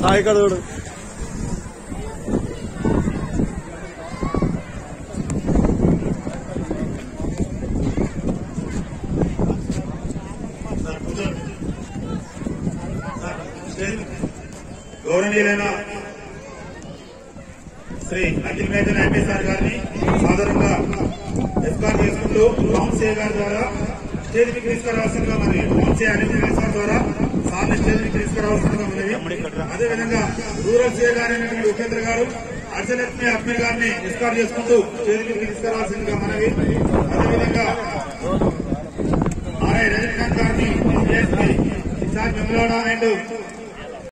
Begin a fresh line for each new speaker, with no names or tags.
సాయి కదోడు
గౌరవనీయులైన శ్రీ అఖిల్ మేధన్ ఎంపీ సార్ గారిని సాధారణంగా ఎస్కార్ చేసుకుంటూ రామ్సే గారి ద్వారా స్టేజ్ కి తీసుకురావాల్సిందిగా మరి రామ్సే అనిల్ సార్ ద్వారా సార్ని స్టేజ్ కి తీసుకురావాల్సిందిగా మనవి అదేవిధంగా రూరల్ సీఏ గారైనటువంటి ఉపేంద్ర గారు అర్జలక్ష్మి అక్మీర్ గారిని ఎస్కార్ చేసుకుంటూ స్టేజ్ కి తీసుకురావాల్సిందిగా మనవి అదేవిధంగా ఆర్ఐ రజనీకాంత్ గారిని డిఎస్పీ ఇన్ఛార్జ్ వెంగళవాడ అండ్